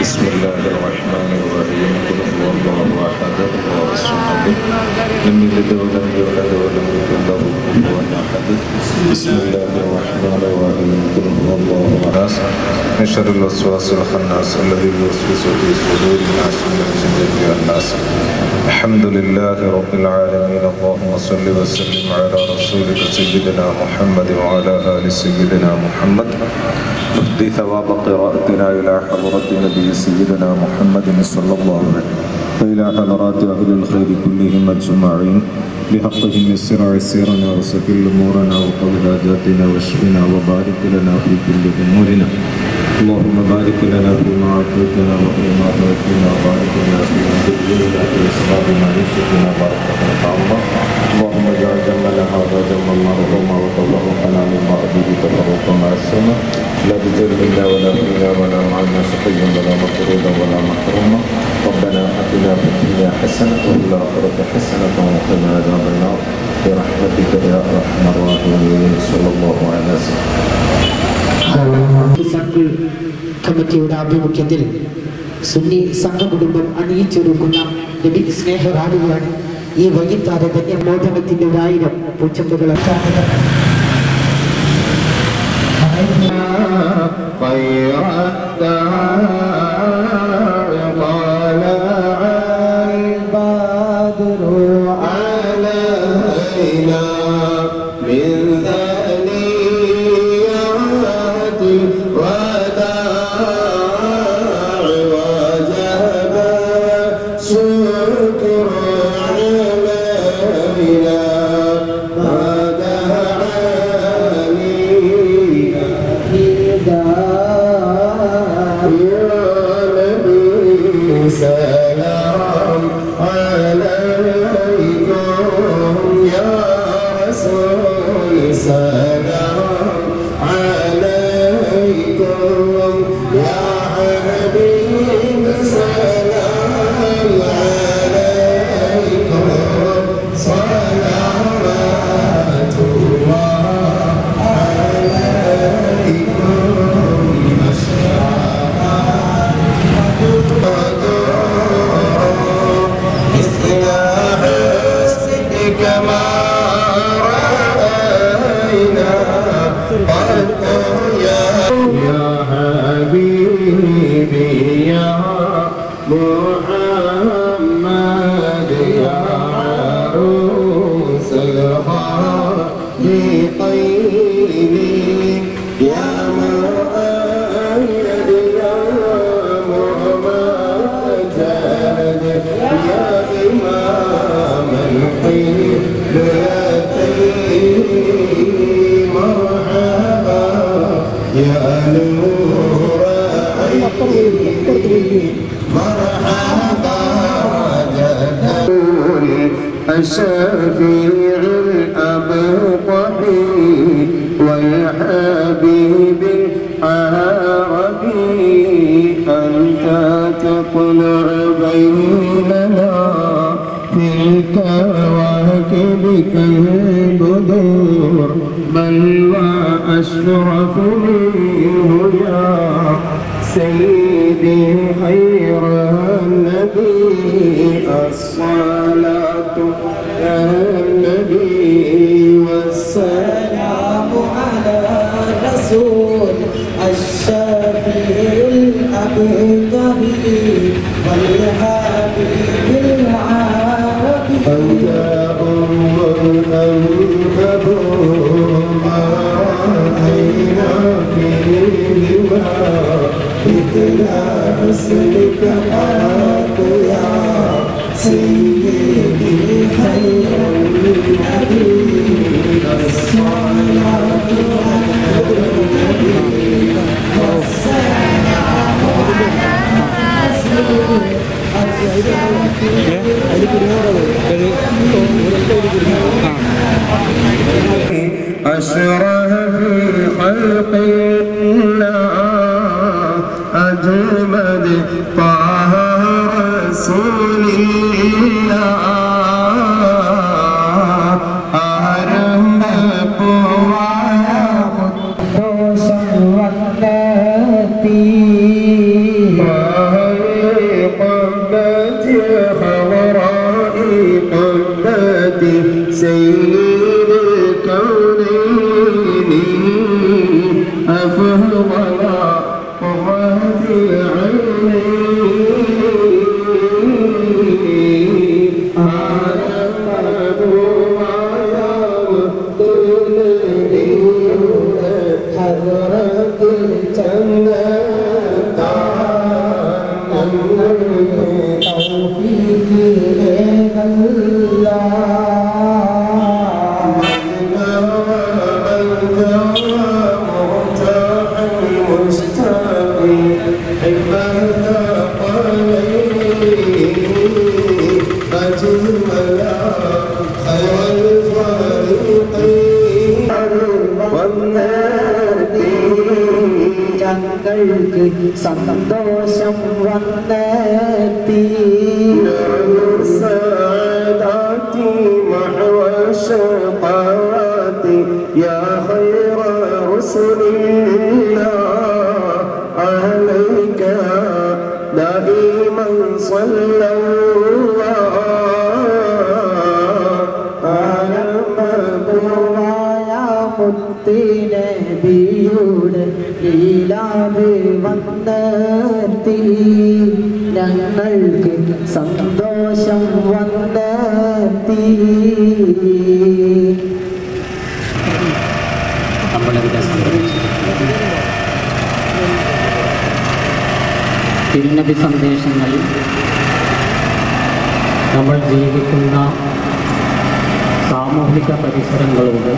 بسم الله الرحمن الرحيم قل هو الله احد الله الصمد لم يلد ولم يولد ولم يكن له كفوا احد بسم الله الرحمن الرحيم قل هو الله احد من شر الوسواس الخناس الذي يوسوس في صدور الناس من جنة الناس الحمد لله رب العالمين اللهم صل وسلم على رسولك سيدنا محمد وعلى ال سيدنا محمد نهدي ثواب قراءتنا إلى حضرة النبي سيدنا محمد صلى الله عليه وسلم وإلى حضرات أهل الخير كلهم أجمعين بحقهم يسر عسيرنا وسكل أمورنا وقض حاجاتنا واشفنا وبارك لنا في كل أمورنا اللهم بارك لنا فيما أعطيتنا وفيما أعطيتنا وبارك لنا فيما تبذلنا في أسباب معيشتنا بارك لك الله اللهم اجعل جمعنا هذا جمعا مرحوما وتفرقنا من بعده تفرقا معصوما لا بجرمنا ولا فينا ولا معنا شقيا ولا مطرودا ولا محروما ربنا اتنا في الدنيا حسنه وفي الاخره حسنه وقنا عذاب النار برحمتك يا ارحم الراحمين صلى الله على سيدنا circle കമ്മിറ്റിയുടെ ആഭിമുഖ്യത്തിൽ സുന്നി സംഘകുടുംബം അണിയിച്ചൊരുക്കുന്ന നബി സ്നേഹ റാലിയാണ് ഈ വൈകിത്താരതന്യ മോചനത്തിന്റെ ഒരായിരം പൂച്ചമ്പുകൾ خير الداع طلع البدر علينا من ثنيات الوداع وجب شكر علينا ما دعاني سلام عليكم يا رسول سلام عليكم يا حبيب سلام عليكم صلوات الله مثل حسنك ما رأينا قد يا يا حبيبي يا محمد يا عروس الخالقين يا مؤيد يا ممجد يا إمام القبلتين مرحبا يا نور عيني مرحبا جدل الشفيع الأبطحي والحبيب العربي أنت تطلع بيننا في الكواكب كالبدور بل وأشرف منه يا سيدي خير النبي الصلاة يا النبي والسلام على رسول الشفيع الأبطري والحبيب العربي أنت أم الأنكب ما رأينا فيهما مثل حسنك قط يا سيدي خير النبي الصلاة على النبي والسلام أشرف خلق الله أجمد طه رسول الله أهرم قوى ദോഷം വന്നെത്തി ولا قرة العين هذا حضرة الجنة ഞങ്ങൾക്ക് സന്തോഷം വന്നെത്തി ساداتي محو الشقاوات يا خير رسل الله عليك دائما صلى الله على പൂവായ മുത്തിനബിയുടെ ലീലാവ് വന്നെത്തി ഞങ്ങൾക്ക് സന്തോഷം വന്നെത്തി നമ്മളിവിടെ സംഭവിച്ചു തിരുനബി സന്ദേശങ്ങൾ നമ്മൾ ജീവിക്കുന്ന സാമൂഹിക പരിസരങ്ങളോട്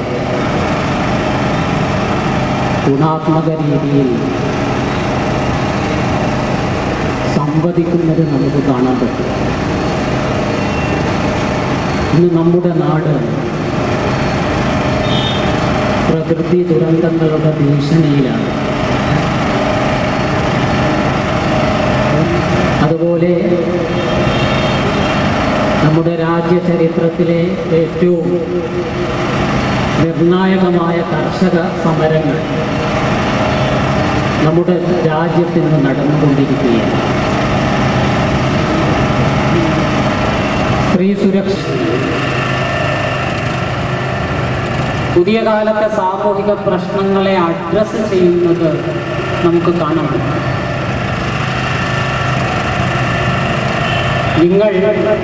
ഗുണാത്മക രീതിയിൽ സംവദിക്കുന്നത് നമുക്ക് കാണാൻ പറ്റും ഇന്ന് നമ്മുടെ നാട് പ്രകൃതി ദുരന്തങ്ങളുടെ ഭീഷണിയിലാണ് അതുപോലെ നമ്മുടെ രാജ്യ ചരിത്രത്തിലെ ഏറ്റവും നിർണായകമായ കർഷക സമരങ്ങൾ നമ്മുടെ രാജ്യത്ത് ഇന്ന് നടന്നുകൊണ്ടിരിക്കുകയാണ് സ്ത്രീ സുരക്ഷ പുതിയ കാലത്തെ സാമൂഹിക പ്രശ്നങ്ങളെ അഡ്രസ്സ് ചെയ്യുന്നത് നമുക്ക് കാണാൻ പറ്റും നിങ്ങൾ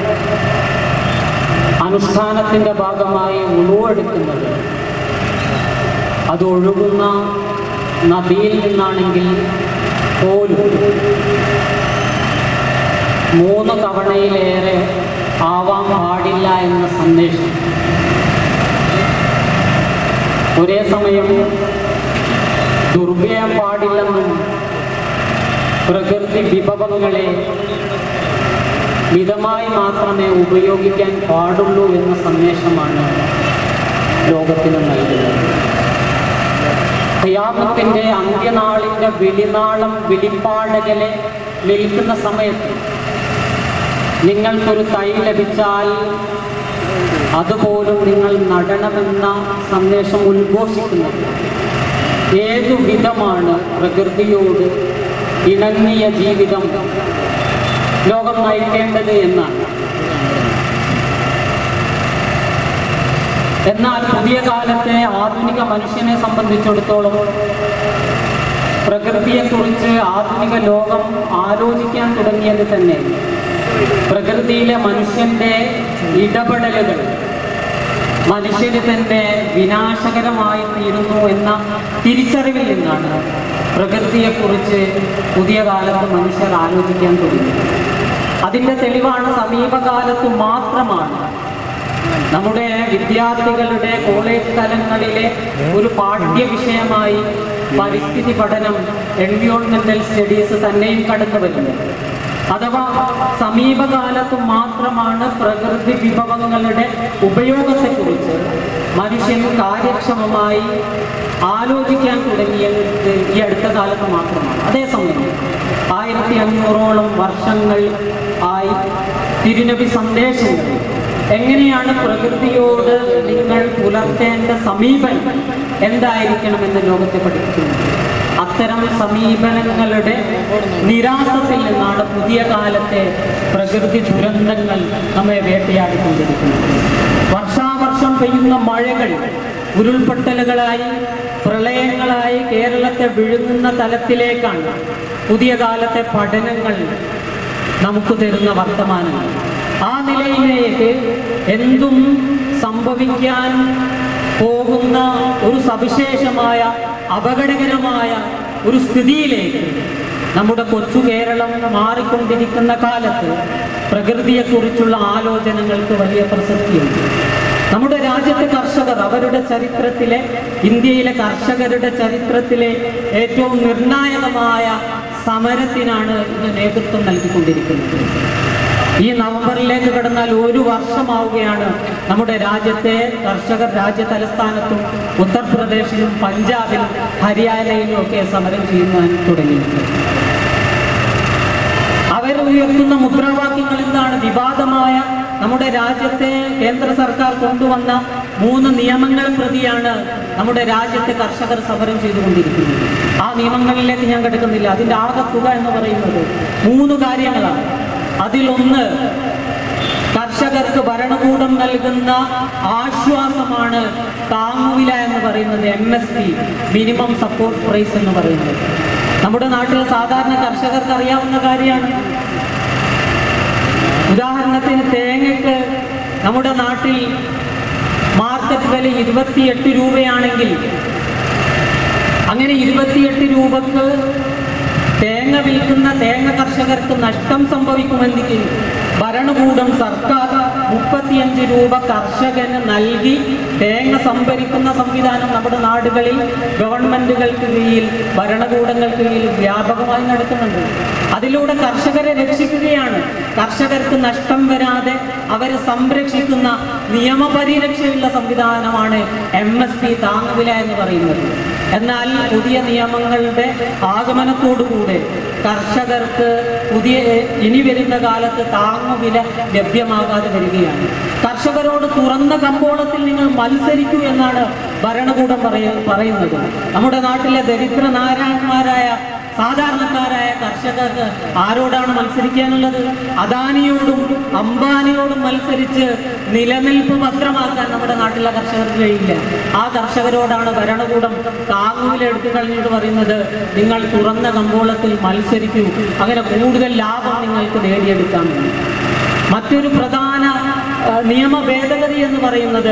അനുഷ്ഠാനത്തിൻ്റെ ഭാഗമായി ഉളവെടുക്കുന്നത് അത് ഒഴുകുന്ന നദിയിൽ നിന്നാണെങ്കിൽ പോലും മൂന്ന് തവണയിലേറെ ആവാൻ പാടില്ല എന്ന സന്ദേശം ഒരേ സമയം ദുർവ്യയം പാടില്ലെന്നും പ്രകൃതി വിഭവങ്ങളെ മിതമായി മാത്രമേ ഉപയോഗിക്കാൻ പാടുള്ളൂ എന്ന സന്ദേശമാണ് ലോകത്തിന് നൽകുന്നത് ഖിയാമത്തിൻ്റെ അന്ത്യനാളിൻ്റെ വെളിനാളം വെളിപ്പാടകലെ നിൽക്കുന്ന സമയത്ത് നിങ്ങൾക്കൊരു തൈ ലഭിച്ചാൽ അതുപോലും നിങ്ങൾ നടണമെന്ന സന്ദേശം ഉദ്ഘോഷിക്കുന്നത് ഏതു വിധമാണ് പ്രകൃതിയോട് ഇണങ്ങിയ ജീവിതം ലോകം നയിക്കേണ്ടത് എന്നാണ് എന്നാൽ പുതിയ കാലത്തെ ആധുനിക മനുഷ്യനെ സംബന്ധിച്ചിടത്തോളം പ്രകൃതിയെക്കുറിച്ച് ആധുനിക ലോകം ആലോചിക്കാൻ തുടങ്ങിയത് തന്നെ പ്രകൃതിയിലെ മനുഷ്യന്റെ ഇടപെടലുകൾ മനുഷ്യന് തന്നെ വിനാശകരമായി തീരുന്നു എന്ന തിരിച്ചറിവിൽ നിന്നാണ് പ്രകൃതിയെക്കുറിച്ച് പുതിയ കാലത്ത് മനുഷ്യർ ആലോചിക്കാൻ തുടങ്ങിയത് അതിൻ്റെ തെളിവാണ് സമീപകാലത്ത് മാത്രമാണ് നമ്മുടെ വിദ്യാർത്ഥികളുടെ കോളേജ് തലങ്ങളിലെ ഒരു പാഠ്യ വിഷയമായി പരിസ്ഥിതി പഠനം എൻവിയോൺമെന്റൽ സ്റ്റഡീസ് തന്നെയും കടന്നു വരുന്നത് അഥവാ സമീപകാലത്ത് മാത്രമാണ് പ്രകൃതി വിഭവങ്ങളുടെ ഉപയോഗത്തെക്കുറിച്ച് മനുഷ്യൻ കാര്യക്ഷമമായി ആലോചിക്കാൻ തുടങ്ങിയത് ഈ അടുത്ത കാലത്ത് മാത്രമാണ് അതേസമയം ആയിരത്തി അഞ്ഞൂറോളം വർഷങ്ങൾ ആയി തിരുനബി സന്ദേശങ്ങൾ എങ്ങനെയാണ് പ്രകൃതിയോട് നിങ്ങൾ പുലർത്തേണ്ട സമീപനം എന്തായിരിക്കണമെന്ന് ലോകത്തെ പഠിപ്പിക്കുന്നത് അത്തരം സമീപനങ്ങളുടെ നിരാസത്തിൽ നിന്നാണ് പുതിയ കാലത്തെ പ്രകൃതി ദുരന്തങ്ങൾ നമ്മെ വേട്ടയാടിക്കൊണ്ടിരിക്കുന്നത് വർഷാവർഷം പെയ്യുന്ന മഴകൾ ഉരുൾപൊട്ടലുകളായി പ്രളയങ്ങളായി കേരളത്തെ വിഴുങ്ങുന്ന തലത്തിലേക്കാണ് പുതിയ കാലത്തെ പഠനങ്ങൾ നമുക്ക് തരുന്ന വർത്തമാനങ്ങൾ ആ നിലയിലേക്ക് എന്തും സംഭവിക്കാൻ പോകുന്ന ഒരു സവിശേഷമായ അപകടകരമായ ഒരു സ്ഥിതിയിലേക്ക് നമ്മുടെ കൊച്ചു കേരളം മാറിക്കൊണ്ടിരിക്കുന്ന കാലത്ത് പ്രകൃതിയെക്കുറിച്ചുള്ള ആലോചനകൾക്ക് വലിയ പ്രസക്തിയുണ്ട് നമ്മുടെ രാജ്യത്തെ കർഷകർ അവരുടെ ചരിത്രത്തിലെ ഇന്ത്യയിലെ കർഷകരുടെ ചരിത്രത്തിലെ ഏറ്റവും നിർണായകമായ സമരത്തിനാണ് ഇന്ന് നേതൃത്വം നൽകിക്കൊണ്ടിരിക്കുന്നത് ഈ നവംബറിലേക്ക് കടന്നാൽ ഒരു വർഷമാവുകയാണ് നമ്മുടെ രാജ്യത്തെ കർഷകർ രാജ്യ തലസ്ഥാനത്തും ഉത്തർപ്രദേശിലും പഞ്ചാബിലും ഹരിയാനയിലും ഒക്കെ സമരം ചെയ്യുവാൻ തുടങ്ങിയിട്ടുണ്ട് അവർ ഉയർത്തുന്ന മുദ്രാവാക്യങ്ങൾ എന്താണ് വിവാദമായ നമ്മുടെ രാജ്യത്തെ കേന്ദ്ര സർക്കാർ കൊണ്ടുവന്ന മൂന്ന് നിയമങ്ങൾ പ്രതിയാണ് നമ്മുടെ രാജ്യത്തെ കർഷകർ സമരം ചെയ്തുകൊണ്ടിരിക്കുന്നത് ആ നിയമങ്ങളിലേക്ക് ഞാൻ കിടക്കുന്നില്ല അതിന്റെ ആകത്തുക എന്ന് പറയുന്നത് മൂന്ന് കാര്യങ്ങളാണ് അതിലൊന്ന് കർഷകർക്ക് ഭരണകൂടം നൽകുന്ന ആശ്വാസമാണ് താങ്ങുവില എന്ന് പറയുന്നത് M S P minimum support price എന്ന് പറയുന്നത് നമ്മുടെ നാട്ടിൽ സാധാരണ കർഷകർക്ക് അറിയാവുന്ന കാര്യമാണ് ഉദാഹരണത്തിന് തേങ്ങയ്ക്ക് നമ്മുടെ നാട്ടിൽ മാർക്കറ്റ് വില ഇരുപത്തിയെട്ട് രൂപയാണെങ്കിൽ അങ്ങനെ ഇരുപത്തിയെട്ട് രൂപക്ക് തേങ്ങ വിൽക്കുന്ന തേങ്ങ കർഷകർക്ക് നഷ്ടം സംഭവിക്കുമെങ്കിൽ ഭരണകൂടം സർക്കാർ മുപ്പത്തിയഞ്ച് രൂപ കർഷകന് നൽകി തേങ്ങ സംഭരിക്കുന്ന സംവിധാനം നമ്മുടെ നാടുകളിൽ ഗവൺമെന്റുകൾക്ക് കീഴിൽ ഭരണകൂടങ്ങൾക്ക് കീഴിൽ വ്യാപകമായി നടക്കുന്നുണ്ട് അതിലൂടെ കർഷകരെ രക്ഷിക്കുകയാണ് കർഷകർക്ക് നഷ്ടം വരാതെ അവരെ സംരക്ഷിക്കുന്ന നിയമപരിരക്ഷയുള്ള സംവിധാനമാണ് എം എസ് പി താങ്ങുവില എന്ന് പറയുന്നത് എന്നാൽ പുതിയ നിയമങ്ങളുടെ ആഗമനത്തോടുകൂടെ കർഷകർക്ക് പുതിയ ഇനി വരുന്ന കാലത്ത് താങ്ങുവില ലഭ്യമാകാതെ വരികയാണ് കർഷകരോട് തുറന്ന കമ്പോളത്തിൽ നിങ്ങൾ മത്സരിക്കൂ എന്നാണ് ഭരണകൂടം പറയ പറയുന്നത് നമ്മുടെ നാട്ടിലെ ദരിദ്ര നാരായണന്മാരായ സാധാരണക്കാരായ കർഷകർക്ക് ആരോടാണ് മത്സരിക്കാനുള്ളത് അദാനിയോടും അംബാനിയോടും മത്സരിച്ച് നിലനിൽപ്പ് ഭദ്രമാക്കാൻ നമ്മുടെ നാട്ടിലെ കർഷകർക്ക് കഴിയില്ല ആ കർഷകരോടാണ് ഭരണകൂടം താങ്ങൂല എടുത്തു കളഞ്ഞിട്ട് പറയുന്നത് നിങ്ങൾ തുറന്ന കമ്പോളത്തിൽ മത്സരിക്കൂ അങ്ങനെ കൂടുതൽ ലാഭം നിങ്ങൾക്ക് നേടിയെടുക്കാൻ മറ്റൊരു പ്രധാന ആ, നിയമ ഭേദഗതി എന്ന് പറയുന്നത്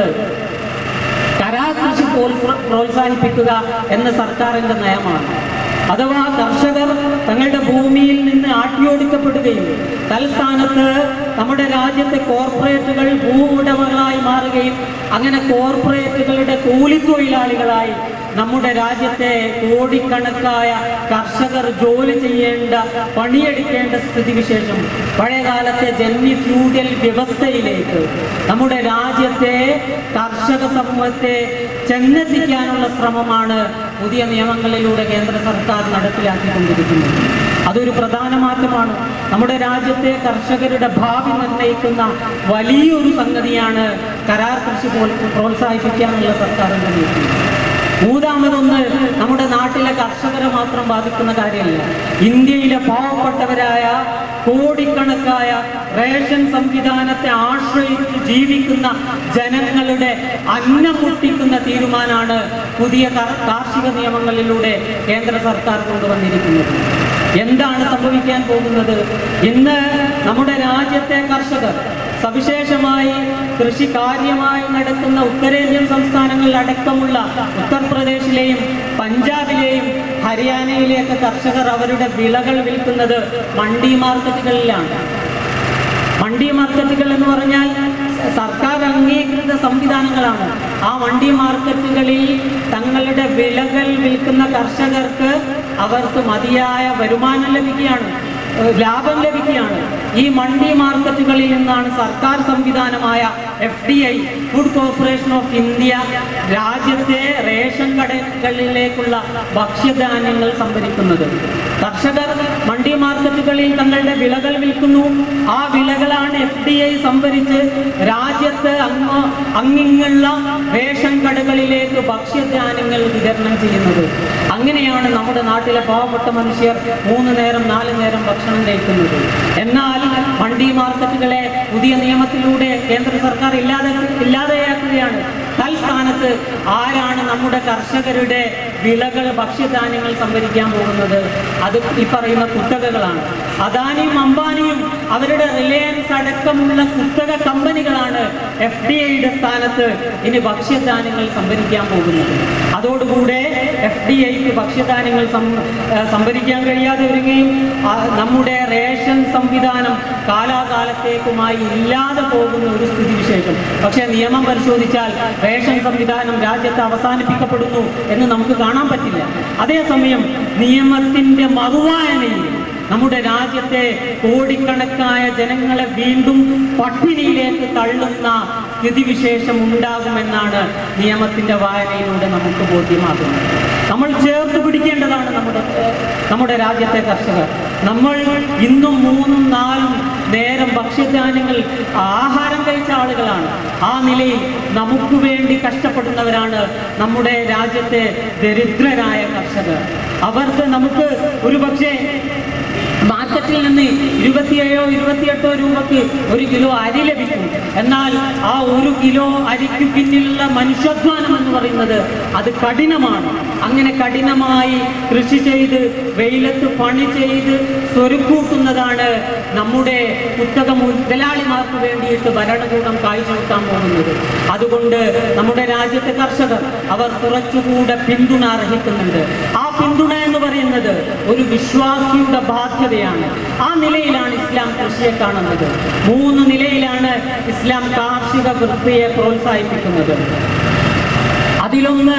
കരാർ കൃഷി പ്രോത്സ- പ്രോത്സാഹിപ്പിക്കുക എന്ന സർക്കാരിന്റെ നയമാണ് അഥവാ കർഷകർ തങ്ങളുടെ ഭൂമിയിൽ നിന്ന് ആട്ടിയോടിക്കപ്പെടുകയും തൽസ്ഥാനത്ത് നമ്മുടെ രാജ്യത്തെ കോർപ്പറേറ്റുകൾ ഭൂവുടമകളായി മാറുകയും അങ്ങനെ കോർപ്പറേറ്റുകളുടെ കൂലിത്തൊഴിലാളികളായി നമ്മുടെ രാജ്യത്തെ കോടിക്കണക്കായ കർഷകർ ജോലി ചെയ്യേണ്ട പണിയെടുക്കേണ്ട സ്ഥിതിവിശേഷം പഴയകാലത്തെ ജന്മി ഫ്യൂഡൽ വ്യവസ്ഥയിലേക്ക് നമ്മുടെ രാജ്യത്തെ കർഷക സമൂഹത്തെ ചെന്നെത്തിക്കാനുള്ള ശ്രമമാണ് പുതിയ നിയമങ്ങളിലൂടെ കേന്ദ്ര സർക്കാർ നടപ്പിലാക്കിക്കൊണ്ടിരിക്കുന്നത് അതൊരു പ്രധാന മാറ്റമാണ് നമ്മുടെ രാജ്യത്തെ കർഷകരുടെ ഭാവി നിർണ്ണയിക്കുന്ന വലിയൊരു സംഗതിയാണ് കരാർ കൃഷി പോൽ- പ്രോത്സാഹിപ്പിക്കാനുള്ള സർക്കാരിന്റെ നീക്കം മൂന്നാമതൊന്ന് നമ്മുടെ നാട്ടിലെ കർഷകരെ മാത്രം ബാധിക്കുന്ന കാര്യമല്ല ഇന്ത്യയിലെ പാവപ്പെട്ടവരായ കോടിക്കണക്കായ റേഷൻ സംവിധാനത്തെ ആശ്രയിച്ച് ജീവിക്കുന്ന ജനങ്ങളുടെ അന്നം മുട്ടിക്കുന്ന തീരുമാനമാണ് പുതിയ കർ- കാർഷിക നിയമങ്ങളിലൂടെ കേന്ദ്ര സർക്കാർ കൊണ്ടുവന്നിരിക്കുന്നത് എന്താണ് സംഭവിക്കാൻ പോകുന്നത് ഇന്ന് നമ്മുടെ രാജ്യത്തെ കർഷകർ സവിശേഷമായി കൃഷി കാര്യമായി നടക്കുന്ന ഉത്തരേന്ത്യൻ സംസ്ഥാനങ്ങളിൽ അടക്കമുള്ള ഉത്തർപ്രദേശിലെയും പഞ്ചാബിലെയും ഹരിയാനയിലെയൊക്കെ കർഷകർ അവരുടെ വിളകൾ വിൽക്കുന്നത് മണ്ഡി മാർക്കറ്റുകളിലാണ് മണ്ഡി മാർക്കറ്റുകൾ എന്ന് പറഞ്ഞാൽ സർക്കാർ അംഗീകൃത സംവിധാനങ്ങളാണ് ആ മണ്ഡി മാർക്കറ്റുകളിൽ തങ്ങളുടെ വിളകൾ വിൽക്കുന്ന കർഷകർക്ക് അവർക്ക് മതിയായ വരുമാനം ലഭിക്കുകയാണ് ഏഹ് ലാഭം ലഭിക്കുകയാണ് ഈ മണ്ഡി മാർക്കറ്റുകളിൽ നിന്നാണ് സർക്കാർ സംവിധാനമായ F D I food corporation of India രാജ്യത്തെ റേഷൻ കടകളിലേക്കുള്ള ഭക്ഷ്യധാന്യങ്ങൾ സംഭരിക്കുന്നത് കർഷകർ മണ്ഡി മാർക്കറ്റുകളിൽ തങ്ങളുടെ വിളകൾ വിൽക്കുന്നു ആ വിളകളാണ് എഫ് ഡി ഐ സംഭരിച്ച് രാജ്യത്ത് അങ്ങ് അങ്ങിങ്ങുള്ള റേഷൻ കടകളിലേക്ക് ഭക്ഷ്യധാന്യങ്ങൾ വിതരണം ചെയ്യുന്നത് അങ്ങനെയാണ് നമ്മുടെ നാട്ടിലെ പാവപ്പെട്ട മനുഷ്യർ മൂന്ന് നേരം നാല് നേരം ഭക്ഷണം കഴിക്കുന്നത് എന്നാൽ മണ്ഡി മാർക്കറ്റുകളെ പുതിയ നിയമത്തിലൂടെ കേന്ദ്ര സർക്കാർ ഇല്ലാതെ ഇല്ലാതെയാക്കുകയാണ് തൽസ്ഥാനത്ത് സ്ഥാനത്ത് ആരാണ് നമ്മുടെ കർഷകരുടെ വിളകൾ ഭക്ഷ്യധാന്യങ്ങൾ സംഭരിക്കാൻ പോകുന്നത് അത് ഈ പറയുന്ന കുത്തകകളാണ് അദാനിയും അംബാനിയും അവരുടെ റിലയൻസ് അടക്കമുള്ള കുത്തക കമ്പനികളാണ് എഫ് ഡി ഐയുടെ സ്ഥാനത്ത് ഇനി ഭക്ഷ്യധാന്യങ്ങൾ സംഭരിക്കാൻ പോകുന്നത് അതോടുകൂടെ എഫ് ഡി ഐക്ക് ഭക്ഷ്യധാന്യങ്ങൾ സം- ആ, സംഭരിക്കാൻ കഴിയാതെ വരികയും ആ, നമ്മുടെ റേഷൻ സംവിധാനം കാലാകാലത്തേക്കുമായി ഇല്ലാതെ പോകുന്ന ഒരു സ്ഥിതിവിശേഷം പക്ഷേ നിയമം പരിശോധിച്ചാൽ റേഷൻ സംവിധാനം രാജ്യത്ത് അവസാനിപ്പിക്കപ്പെടുന്നു എന്ന് നമുക്ക് കാണാൻ പറ്റില്ല അതേസമയം നിയമത്തിന്റെ മറുവായനയിൽ നമ്മുടെ രാജ്യത്തെ കോടിക്കണക്കായ ജനങ്ങളെ വീണ്ടും പട്ടിണിയിലേക്ക് തള്ളുന്ന സ്ഥിതിവിശേഷം ഉണ്ടാകുമെന്നാണ് നിയമത്തിന്റെ വായനയിലൂടെ നമുക്ക് ബോധ്യമാകുന്നത് നമ്മൾ ചേർത്ത് പിടിക്കേണ്ടതാണ് നമ്മുടെ നമ്മുടെ രാജ്യത്തെ കർഷകർ നമ്മൾ ഇന്നും മൂന്നും നാലും നേരം ഭക്ഷ്യധാന്യങ്ങൾ ആഹാരം കഴിച്ച ആളുകളാണ് ആ നിലയിൽ നമുക്ക് വേണ്ടി കഷ്ടപ്പെടുന്നവരാണ് നമ്മുടെ രാജ്യത്തെ ദരിദ്രരായ കർഷകർ അവർക്ക് നമുക്ക് ഒരു പക്ഷേ മാർക്കറ്റിൽ നിന്ന് ഇരുപത്തിയേഴോ ഇരുപത്തിയെട്ടോ രൂപക്ക് ഒരു കിലോ അരി ലഭിക്കും എന്നാൽ ആ ഒരു കിലോ അരിക്ക് പിന്നിലുള്ള മനുഷ്യാധ്വാനം എന്ന് പറയുന്നത് അത് കഠിനമാണ് അങ്ങനെ കഠിനമായി കൃഷി ചെയ്ത് വെയിലത്ത് പണി ചെയ്ത് സ്വരുക്കൂട്ടുന്നതാണ് നമ്മുടെ കുത്തക മുതലാളിമാർക്ക് വേണ്ടിയിട്ട് ഭരണകൂടം കാഴ്ചവെക്കാൻ പോകുന്നത് അതുകൊണ്ട് നമ്മുടെ രാജ്യത്തെ കർഷകർ അവർ കുറച്ചുകൂടെ പിന്തുണ അർഹിക്കുന്നുണ്ട് ആ പിന്തുണ എന്ന് പറയുന്നത് ഒരു വിശ്വാസിയുടെ ബാധ്യതയാണ് ആ നിലയിലാണ് ഇസ്ലാം കൃഷിയെ കാണുന്നത് മൂന്ന് നിലയിലാണ് ഇസ്ലാം കാർഷിക വൃത്തിയെ പ്രോത്സാഹിപ്പിക്കുന്നത് അതിലൊന്ന്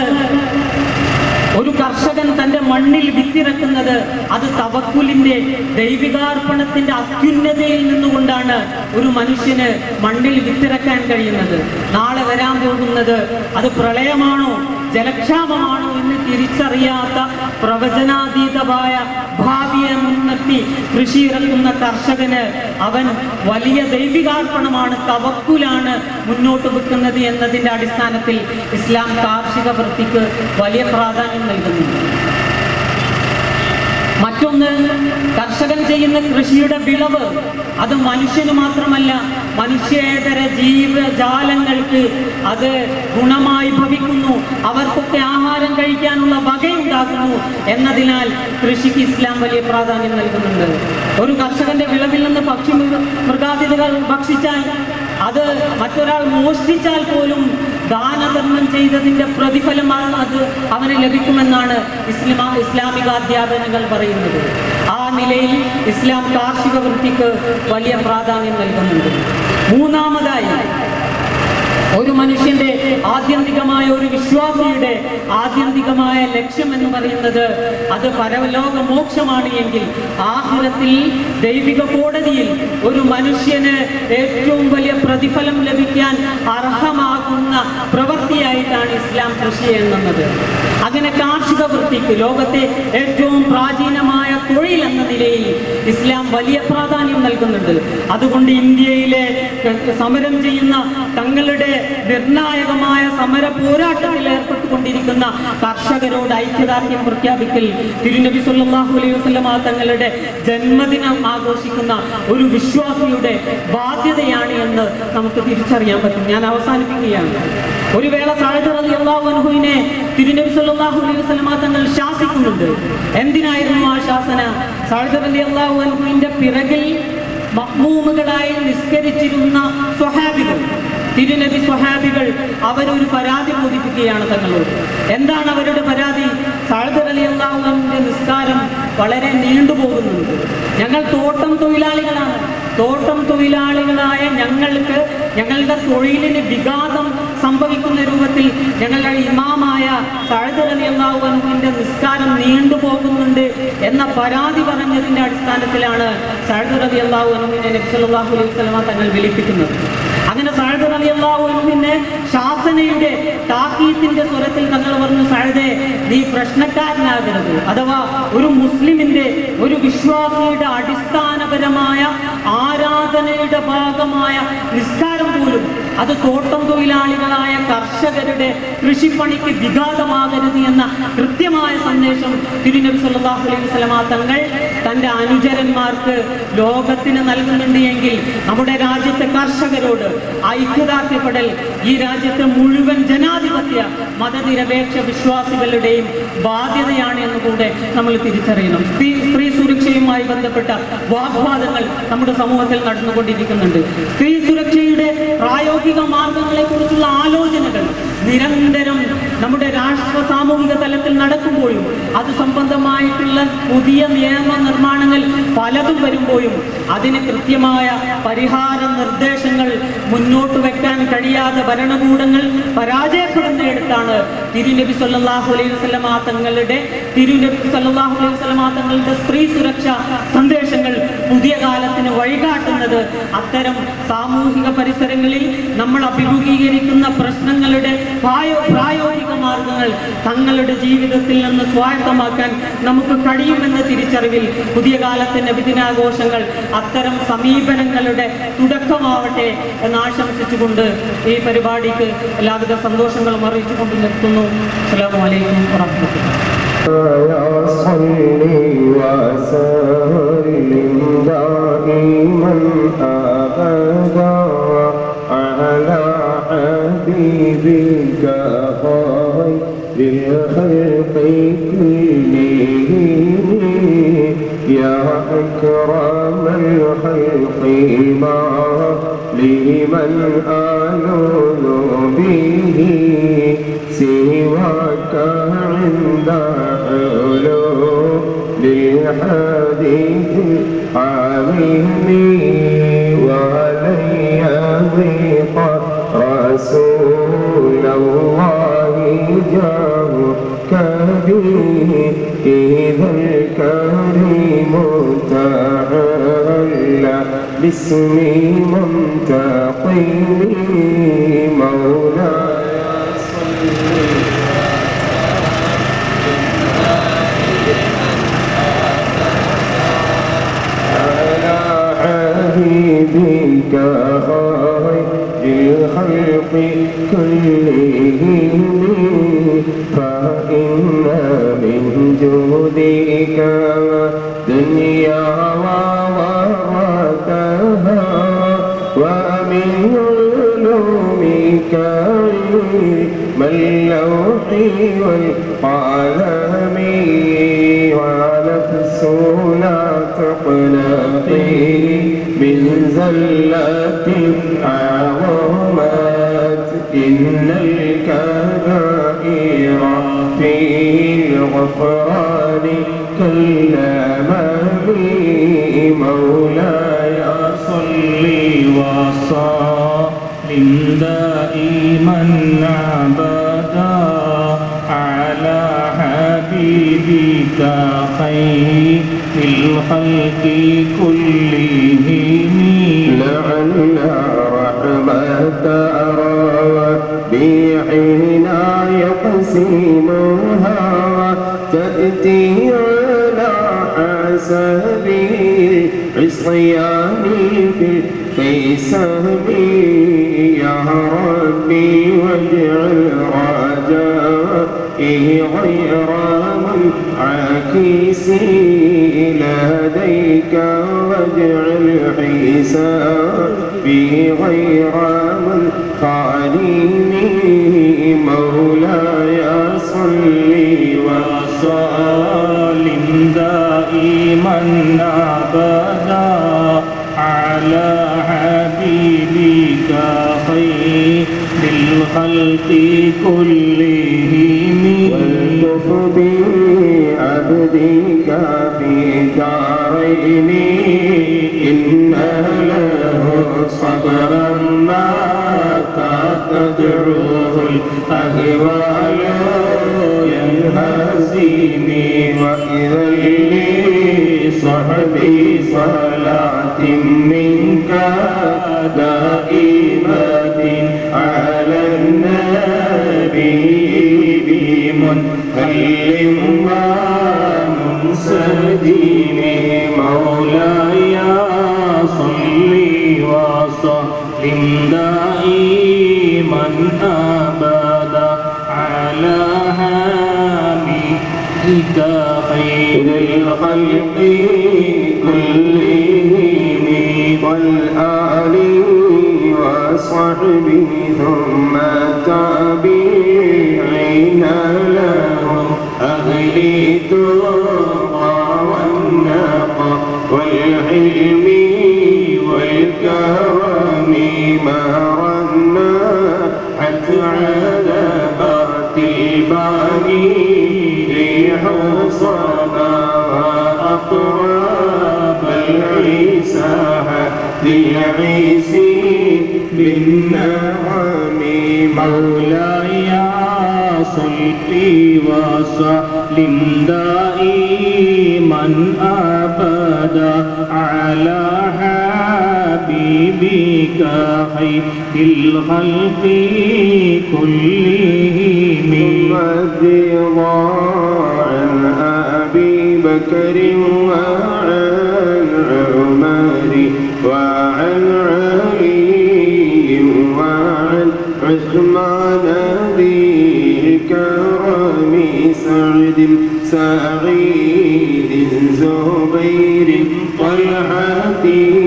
ഒരു കർഷകൻ തന്റെ മണ്ണിൽ വിത്തിറക്കുന്നത് അത് തവക്കുലിന്റെ ദൈവികാർപ്പണത്തിന്റെ അത്യുന്നതയിൽ നിന്നുകൊണ്ടാണ് ഒരു മനുഷ്യന് മണ്ണിൽ വിത്തിറക്കാൻ കഴിയുന്നത് നാളെ വരാൻ പോകുന്നത് അത് പ്രളയമാണോ ജലക്ഷാമമാണോ എന്ന് തിരിച്ചറിയാത്ത പ്രവചനാതീതമായ ഭാവിയെ മുൻനിർത്തി കൃഷി ഇറക്കുന്ന കർഷകന് അവൻ വലിയ ദൈവികാർപ്പണമാണ് തവക്കുലാണ് മുന്നോട്ട് വെക്കുന്നത് എന്നതിന്റെ അടിസ്ഥാനത്തിൽ ഇസ്ലാം കാർഷിക വൃത്തിക്ക് വലിയ പ്രാധാന്യം നൽകുന്നുണ്ട് മറ്റൊന്ന് കർഷകൻ ചെയ്യുന്ന കൃഷിയുടെ വിളവ് അത് മനുഷ്യന് മാത്രമല്ല മനുഷ്യേതര ജീവജാലങ്ങൾക്ക് അത് ഗുണമായി ഭവിക്കുന്നു അവർക്കൊക്കെ ആഹാരം കഴിക്കാനുള്ള വകയുണ്ടാക്കുന്നു എന്നതിനാൽ കൃഷിക്ക് ഇസ്ലാം വലിയ പ്രാധാന്യം നൽകുന്നുണ്ട് ഒരു കർഷകന്റെ വിളവിൽ നിന്ന് പക്ഷി മൃഗ- മൃഗാതിഥികൾ ഭക്ഷിച്ചാൽ അത് മറ്റൊരാൾ മോഷ്ടിച്ചാൽ പോലും ദാനധർമ്മം ചെയ്തതിന്റെ പ്രതിഫലമാണ് അത് അവന് ലഭിക്കുമെന്നാണ് ഇസ്ലാം ഇസ്ലാമിക അധ്യാപനങ്ങൾ പറയുന്നത് ആ നിലയിൽ ഇസ്ലാം കാർഷിക വൃത്തിക്ക് വലിയ പ്രാധാന്യം നൽകുന്നുണ്ട് മൂന്നാമതായി ഒരു മനുഷ്യന്റെ ആത്യന്തികമായ ഒരു വിശ്വാസിയുടെ ആത്യന്തികമായ ലക്ഷ്യം എന്ന് പറയുന്നത് അത് പരലോക മോക്ഷമാണ് എങ്കിൽ ആഹുരത്തിൽ ദൈവിക കോടതിയിൽ ഒരു മനുഷ്യന് ഏറ്റവും വലിയ പ്രതിഫലം ലഭിക്കാൻ അർഹമാകുന്ന പ്രവൃത്തിയായിട്ടാണ് ഇസ്ലാം കൃഷി എണ്ണുന്നത് അങ്ങനെ കാർഷിക വൃത്തിക്ക് ലോകത്തെ ഏറ്റവും പ്രാചീനമായ തൊഴിൽ എന്ന നിലയിൽ ഇസ്ലാം വലിയ പ്രാധാന്യം നൽകുന്നുണ്ട് അതുകൊണ്ട് ഇന്ത്യയിലെ സമരം ചെയ്യുന്ന തങ്ങളുടെ നിർണായകമായ സമര പോരാട്ടത്തിൽ ഏർപ്പെട്ടുകൊണ്ടിരിക്കുന്ന കർഷകരോട് ഐക്യദാർഢ്യം പ്രഖ്യാപിക്കൽ തിരുനബി സല്ലല്ലാഹു അലൈഹി വസല്ലമ തങ്ങളുടെ ജന്മദിനം ആഘോഷിക്കുന്ന ഒരു വിശ്വാസിയുടെ ബാധ്യതയാണ് എന്ന് നമുക്ക് തിരിച്ചറിയാൻ പറ്റും ഞാൻ അവസാനിപ്പിക്കുകയാണ് ഒരു വേള സാഹിദ് റളിയല്ലാഹു അൻഹുവിനെ തിരുനബി സല്ലല്ലാഹു അലൈഹി വസല്ലമ തങ്ങൾ ശാസിക്കുന്നുണ്ട് എന്തിനായിരുന്നു ആ ശാസന സാഹിദ് റളിയല്ലാഹു അൻഹുവിന്റെ പിറകിൽ മഹ്മൂമുകളായി നിസ്കരിച്ചിരുന്ന സ്വഹാബികൾ തിരുനബി സ്വഹാബികൾ അവരൊരു പരാതി ബോധിപ്പിക്കുകയാണ് തങ്ങളോട് എന്താണ് അവരുടെ പരാതി സാഹിദ് അലി അള്ളാഹുവിന്റെ നിസ്കാരം വളരെ നീണ്ടുപോകുന്നുണ്ട് ഞങ്ങൾ തോട്ടം തൊഴിലാളികളാണ് തോട്ടം തൊഴിലാളികളായ ഞങ്ങൾക്ക് ഞങ്ങളുടെ തൊഴിലിന് വിഘാതം സംഭവിക്കുന്ന രൂപത്തിൽ ഞങ്ങളുടെ ഇമാമായ സാഹിദ് അലി അള്ളാഹുവിന്റെ നിസ്കാരം നീണ്ടുപോകുന്നുണ്ട് എന്ന പരാതി പറഞ്ഞതിന്റെ അടിസ്ഥാനത്തിലാണ് സാഹിദ് അലി അള്ളാഹുവിനെ നബ്സല്ലാഹു അലൈഹി സ്വലമ തങ്ങൾ വിളിപ്പിക്കുന്നത് അങ്ങനെ സാഹിദ് അലി അള്ളാഹുവിനെ ശാസനയുടെ താക്കീത്തിന്റെ സ്വരത്തിൽ തങ്ങൾ പറഞ്ഞു സാഹിദെ നീ പ്രശ്നക്കാരനാകരുത് അഥവാ ഒരു മുസ്ലിമിന്റെ ഒരു വിശ്വാസിയുടെ അടിസ്ഥാനപരമായ ആരാധനയുടെ ഭാഗമായ നിസ്കാരം പോലും അത് തോട്ടം തൊഴിലാളികളായ കർഷകരുടെ കൃഷിപ്പണിക്ക് വിഘാതമാകരുത് എന്ന കൃത്യമായ സന്ദേശം തിരുനബി സല്ലല്ലാഹു അലൈഹി വസല്ലമ തങ്ങൾ തൻ്റെ അനുചരന്മാർക്ക് ലോകത്തിന് നൽകുന്നുണ്ട് എങ്കിൽ നമ്മുടെ രാജ്യത്തെ കർഷകരോട് ഐക്യദാർഢ്യപ്പെടൽ ഈ രാജ്യത്തെ മുഴുവൻ ജനാധിപത്യ മതനിരപേക്ഷ വിശ്വാസികളുടെയും ബാധ്യതയാണ് എന്ന് കൂടെ നമ്മൾ തിരിച്ചറിയണം സ്ത്രീ സ്ത്രീ സുരക്ഷയുമായി ബന്ധപ്പെട്ട വാഗ്വാദങ്ങൾ നമ്മുടെ സമൂഹത്തിൽ നടന്നുകൊണ്ടിരിക്കുന്നുണ്ട് സ്ത്രീ സുരക്ഷയുടെ പ്രായോഗിക മാർഗങ്ങളെ കുറിച്ചുള്ള ആലോചനകൾ നിരന്തരം നമ്മുടെ രാഷ്ട്ര സാമൂഹിക തലത്തിൽ നടക്കുമ്പോഴും അത് സംബന്ധമായിട്ടുള്ള പുതിയ നിയമ നിർമ്മാണങ്ങൾ പലതും വരുമ്പോഴും അതിന് കൃത്യമായ പരിഹാര നിർദ്ദേശങ്ങൾ മുന്നോട്ട് വെക്കാൻ കഴിയാതെ ഭരണകൂടങ്ങൾ പരാജയപ്പെടുന്നിടത്താണ് തിരുനബി സല്ലല്ലാഹു അലൈഹി വസല്ലമ തങ്ങളുടെ തിരുനബി സല്ലല്ലാഹു അലൈഹി വസല്ലമ തങ്ങളുടെ സ്ത്രീ സുരക്ഷ സന്ദേശങ്ങൾ പുതിയ കാലത്തിന് വഴികാട്ടുന്നത് അത്തരം സാമൂഹിക പരിസരങ്ങളിൽ നമ്മൾ അഭിമുഖീകരിക്കുന്ന പ്രശ്നങ്ങളുടെ പ്രായോ പ്രായോഗിക മാർഗങ്ങൾ തങ്ങളുടെ ജീവിതത്തിൽ നിന്ന് സ്വായത്തമാക്കാൻ നമുക്ക് കഴിയുമെന്ന തിരിച്ചറിവിൽ പുതിയ കാലത്തിന്റെ നബിദിനാഘോഷങ്ങൾ അത്തരം സമീപനങ്ങളുടെ തുടക്കമാവട്ടെ എന്ന് ആശംസിച്ചുകൊണ്ട് ഈ പരിപാടിക്ക് എല്ലാവിധ സന്തോഷങ്ങളും അറിയിച്ചുകൊണ്ട് നിർത്തുന്നു അസ്സലാമു അലൈക്കും വറഹ്മത്തുള്ളാഹി يا صل وسلم دائما أبدا على حبيبك خير الخلق كلهم يا أكرم الخلق ما لمن آلوذ به سواك عند حلول للحديث الحميم ولن يضيق رسول الله جاهك به إذا الكريم تعالى باسم منتقم مولاي على حبيبك خير الخلق كلهم فإن من جودك دنيا وورثها ومن علومك علم اللوح والقلم ونفس لا تقلقي من زلة عظمت إن الكبائر في الغفران كالأمام مولاي صل وسلم دائما ابدا على حبيبك خير الخلق كلهم لعل رحمة ربي حين يقسمها تأتي على حسب العصيان في القسم يا ربي واجعل رجائي غير منعكس لديك واجعل حسابي غير من خاليني مولاي صل وسلم دائما ابدا على حبيبك خير الخلق كلهم والطف بعبدك في دارين إن له صبرا ما تدعوه الأهوال ينهزمي وإذا لي صحبي صلاة منك دائمة على النبي بمنهل ومنسدم مولاي صل وسلم دائما أبدا على حبيبك خير خير الخلق كلهم والآل وصحبه ثم التابعين لهم أهل التقى والنقى والعلم والكرم مرنا حتى على بات الباني ريح صنع أطراب العيسى ذي العيس بالنعم مولاي صلي وسلم دائما أبدا على حبيبك خير الخلق كلهم الرضا عن أبي بكر وعن عمر وعن علي وعن عثمان ذي الكرم سعد سعيد زبير طلحة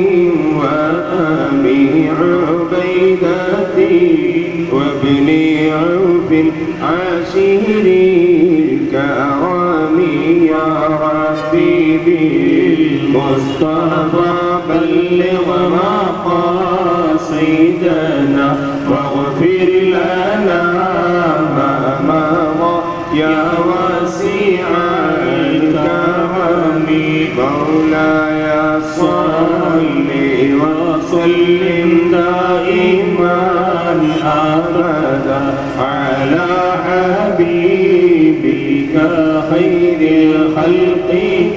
وأبي عبيدة وابن عوف عاشر الكرام يا ربي بالمصطفى بلغ مقاصدنا واغفر لنا ما مضى يا واسع الكرم مولاي صل وسلم دائما ابدا على حبيبك خير الخلق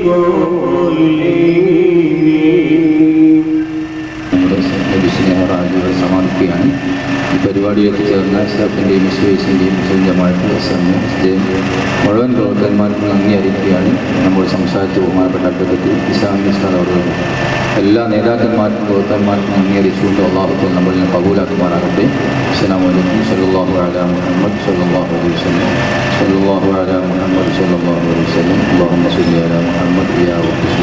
كلهم നമ്മുടെ ലഭിച്ചിനെ റാജികൾ സമാപിക്കുകയാണ് ഈ പരിപാടിയിൽ എത്തിച്ചേർന്ന സ്റ്റാഫിൻ്റെയും മുസ്ലിംസിൻ്റെയും മുസ്ലിംജമായിട്ട് എസ് എം എസ് മുഴുവൻ പ്രവർത്തകന്മാർക്കും നന്ദി അറിയിക്കുകയാണ് നമ്മുടെ സംസാരിച്ച ബഹുമാനപ്പെട്ട അഡ്വക്കറ്റ് ഇസ്ലാമിക് ഉസ്താദ് അവർ എല്ലാ നേതാക്കന്മാർക്കും പ്രവർത്തകന്മാർക്കും നന്ദി അറിയിച്ചുകൊണ്ട് അള്ളാഹുത്തിൽ നമ്മളിൽ കബൂലാക്കുമാറാകട്ടെ അസ്സലാമു അലൈക്കും സല്ലല്ലാഹു അലാ മുഹമ്മദ് സല്ലല്ലാഹു അലൈഹി വസല്ലം സല്ലല്ലാഹു അലാ മുഹമ്മദ് സല്ലല്ലാഹു അലൈഹി വസല്ലം അല്ലാഹുമ്മ സ്വല്ലി അലാ മുഹമ്മദ് യാ റബ്ബി